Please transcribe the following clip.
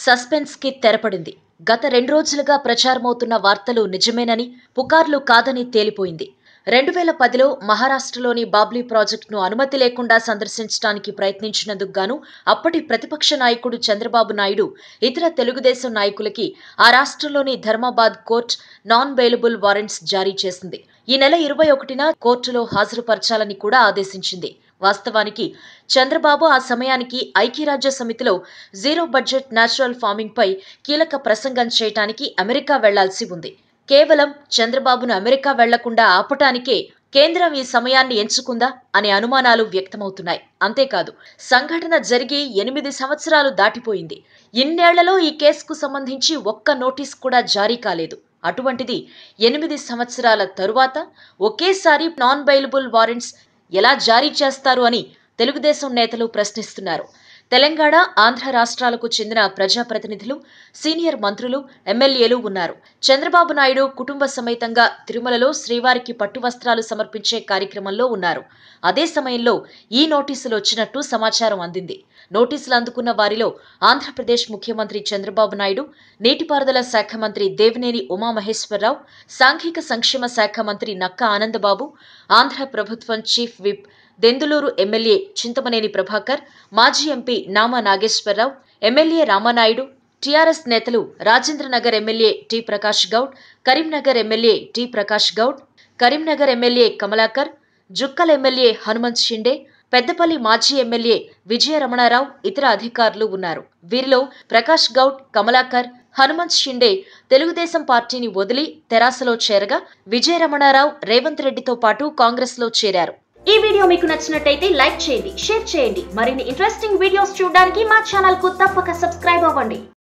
suspense కి తెరపడింది గత రెండు రోజులుగా ప్రచారమవుతున్న వార్తలు నిజమేనని పుకార్లు కాదని తేలిపోయింది రెండు వేల పదిలో మహారాష్ట్రలోని బాబ్లీ ప్రాజెక్టును అనుమతి లేకుండా సందర్శించడానికి ప్రయత్నించినందుకు గాను అప్పటి ప్రతిపక్ష నాయకుడు చంద్రబాబు నాయుడు ఇతర తెలుగుదేశం నాయకులకి ఆ రాష్ట్రంలోని Dharmabad court non bailable warrants జారీ చేసింది ఈ నెల ఇరవై ఒకటిన కోర్టులో హాజరుపరచాలని కూడా ఆదేశించింది వాస్తవానికి చంద్రబాబు ఆ సమయానికి ఐక్యరాజ్య సమితిలో జీరో బడ్జెట్ న్యాచురల్ ఫార్మింగ్ పై కీలక ప్రసంగం చేయటానికి అమెరికా వెళ్లాల్సి ఉంది కేవలం చంద్రబాబును అమెరికా వెళ్లకుండా ఆపటానికే కేంద్రం ఈ సమయాన్ని ఎంచుకుందా అనే అనుమానాలు వ్యక్తమవుతున్నాయి అంతేకాదు సంఘటన జరిగి ఎనిమిది సంవత్సరాలు దాటిపోయింది ఇన్నేళ్లలో ఈ కేసుకు సంబంధించి ఒక్క నోటీస్ కూడా జారీ కాలేదు అటువంటిది ఎనిమిది సంవత్సరాల తరువాత ఒకేసారి నాన్ బెయిలబుల్ వారెంట్స్ ఎలా జారీ చేస్తారు అని తెలుగుదేశం నేతలు ప్రశ్నిస్తున్నారు తెలంగాణ ఆంధ్ర రాష్ట్రాలకు చెందిన ప్రజాప్రతినిధులు సీనియర్ మంత్రులు ఎమ్మెల్యేలు ఉన్నారు చంద్రబాబు నాయుడు కుటుంబ సమేతంగా తిరుమలలో శ్రీవారికి పట్టు వస్త్రాలు సమర్పించే కార్యక్రమంలో ఉన్నారు అదే సమయంలో ఈ నోటీసులు వచ్చినట్టు సమాచారం అందింది నోటీసులు అందుకున్న వారిలో ఆంధ్రప్రదేశ్ ముఖ్యమంత్రి చంద్రబాబు నాయుడు నీటిపారుదల శాఖ మంత్రి దేవినేని ఉమామహేశ్వరరావు సాంఘిక సంక్షేమ శాఖ మంత్రి నక్కా ఆనందబాబు ఆంధ్ర ప్రభుత్వం chief whip Denduluru MLA Chintamaneni Prabhakar మాజీ MP Nama Nageswara Rao MLA Ramanaidu TRS నేతలు Rajendranagar MLA T Prakash Goud Karimnagar MLA T Prakash Goud Karimnagar MLA Kamalakar Jukkal MLA Hanumanth Shinde Peddapalli మాజీ ఎమ్మెల్యే విజయ రమణారావు ఇతర అధికారులు ఉన్నారు వీరిలో ప్రకాష్ గౌడ్ కమలాకర్ హనుమంత్ షిండే తెలుగుదేశం పార్టీని వదిలి తెరాసలో చేరగా విజయ రమణారావు రేవంత్ రెడ్డితో పాటు కాంగ్రెస్లో చేరారు ఈ వీడియో మీకు నచ్చినట్టయితే లైక్ చేయండి షేర్ చేయండి మరిన్ని ఇంట్రెస్టింగ్ వీడియోస్ చూడడానికి మా ఛానల్ కు తప్పక సబ్స్క్రైబ్ అవ్వండి